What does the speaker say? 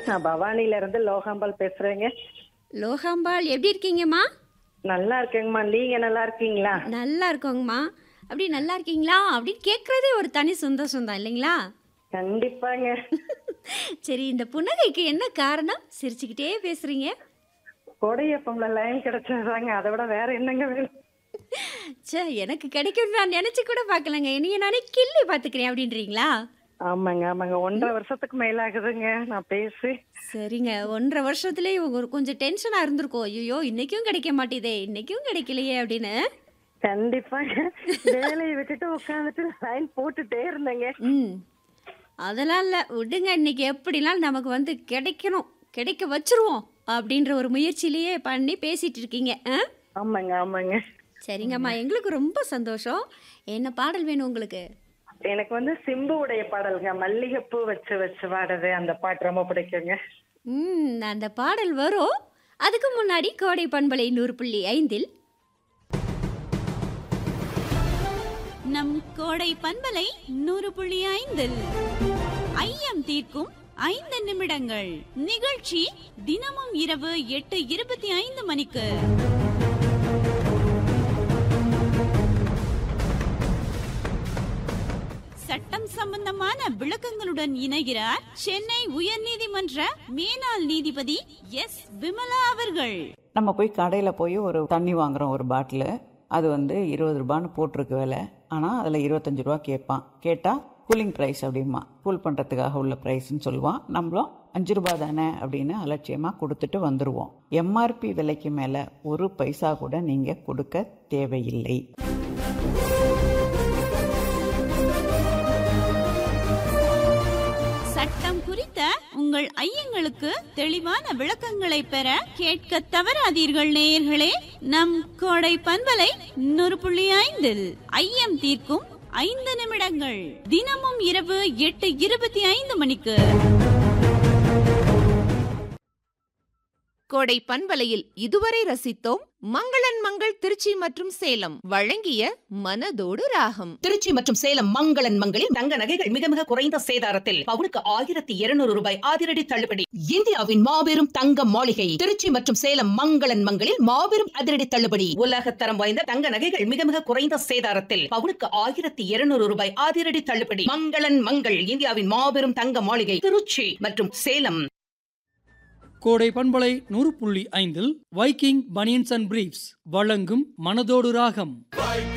நான் பவானில இருந்து லோகாம்பால் பேசுறேங்க லோகாம்பாள் எப்படி இருக்கீங்கம்மா நல்லா இருக்கேங்கம்மா நீங்க நல்லா இருக்கீங்களா நல்லா இருக்கோங்கம்மா அப்படி நல்லா இருக்கீங்களா அப்படின்னு கேட்குறதே ஒரு தனி சந்தோஷம் தான் இல்லைங்களா கண்டிப்பாங்க சரி இந்த புன்னகைக்கு என்ன காரணம் சிரிச்சுக்கிட்டே பேசுறீங்க கொடையப்பம்ல லைன் கிடைச்சதாங்க அதை விட வேற என்னங்க வேணும் ச்சே எனக்கு கிடைக்கும் நான் நினச்சி கூட பார்க்கலங்க என்னைய நானே கிள்ளி பார்த்துக்கிறேன் அப்படின்றீங்களா ஆமாங்க ஆமாங்க ஒன்றரை வருஷத்துக்கு மேல ஆகுதுங்க நான் பேசி சரிங்க ஒன்றரை வருஷத்துலேயே ஒரு கொஞ்சம் டென்ஷனாக இருந்திருக்கோம் ஐயோ இன்னைக்கும் கிடைக்க மாட்டேதே இன்னைக்கும் கிடைக்கலையே அப்படின்னு கண்டிப்பாங்க வேலையை விட்டுட்டு உட்காந்துட்டு லைன் போட்டுட்டே இருந்தேங்க ம் அதெல்லாம் இல்லை விடுங்க இன்னைக்கு எப்படிலாம் நமக்கு வந்து கிடைக்கணும் கிடைக்க வச்சிருவோம் அப்படின்ற ஒரு முயற்சியிலேயே பண்ணி பேசிட்டு இருக்கீங்க ஆ ஆமாங்க ஆமாங்க சரிங்கம்மா எங்களுக்கு ரொம்ப சந்தோஷம் என்ன பாடல் வேணும் உங்களுக்கு எனக்கு வந்து சிம்பு உடைய பாடல்ங்க மல்லிகைப்பூ வச்சு வச்சு பாடுது அந்த பாட்டு ரொம்ப பிடிக்குங்க ம் அந்த பாடல் வரும் அதுக்கு முன்னாடி கோடை பண்பலை நூறு புள்ளி ஐந்தில் நம் கோடை பண்பலை நூறு புள்ளி ஐந்தில் ஐயம் தீர்க்கும் ஐந்து நிமிடங்கள் நிகழ்ச்சி தினமும் இரவு எட்டு இருபத்தி ஐந்து மணிக்கு சட்டம் சம்பந்தமான விளக்கங்களுடன் இணைகிறார் சென்னை உயர்நீதிமன்ற மேனாள் நீதிபதி எஸ் விமலா அவர்கள் நம்ம போய் கடையில் போய் ஒரு தண்ணி வாங்குறோம் ஒரு பாட்டில் அது வந்து இருபது ரூபான்னு போட்டிருக்கு விலை ஆனால் அதில் இருபத்தஞ்சு ரூபா கேட்பான் கேட்டால் கூலிங் ப்ரைஸ் அப்படிமா கூல் பண்ணுறதுக்காக உள்ள ப்ரைஸ்ன்னு சொல்லுவான் நம்மளும் அஞ்சு ரூபா தானே அப்படின்னு அலட்சியமாக கொடுத்துட்டு வந்துடுவோம் எம்ஆர்பி விலைக்கு மேலே ஒரு பைசா கூட நீங்கள் கொடுக்க தேவையில்லை சட்டம் குறித்த உங்கள் ஐயங்களுக்கு தெளிவான விளக்கங்களை பெற கேட்க தவறாதீர்கள் நேயர்களே நம் கோடை பண்பலை நூறு புள்ளி ஐந்தில் ஐயம் தீர்க்கும் ஐந்து நிமிடங்கள் தினமும் இரவு எட்டு இருபத்தி ஐந்து மணிக்கு கோடை பண்பலையில் இதுவரை ரசித்தோம் மங்களன் மங்கள் திருச்சி மற்றும் சேலம் வழங்கிய மனதோடு ராகம் திருச்சி மற்றும் சேலம் மங்களன் மங்களில் தங்க நகைகள் மிக மிக குறைந்த சேதாரத்தில் பவுனுக்கு ஆயிரத்தி இருநூறு ரூபாய் அதிரடி தள்ளுபடி இந்தியாவின் மாபெரும் தங்க மாளிகை திருச்சி மற்றும் சேலம் மங்களன் மங்களில் மாபெரும் அதிரடி தள்ளுபடி உலக தரம் வாய்ந்த தங்க நகைகள் மிக மிக குறைந்த சேதாரத்தில் பவுனுக்கு ஆயிரத்தி இருநூறு ரூபாய் அதிரடி தள்ளுபடி மங்களன் மங்கள் இந்தியாவின் மாபெரும் தங்க மாளிகை திருச்சி மற்றும் சேலம் கோடை பண்பலை நூறு புள்ளி ஐந்தில் வைக்கிங் பனியன்ஸ் அண்ட் பிரீப்ஸ் வழங்கும் மனதோடு ராகம்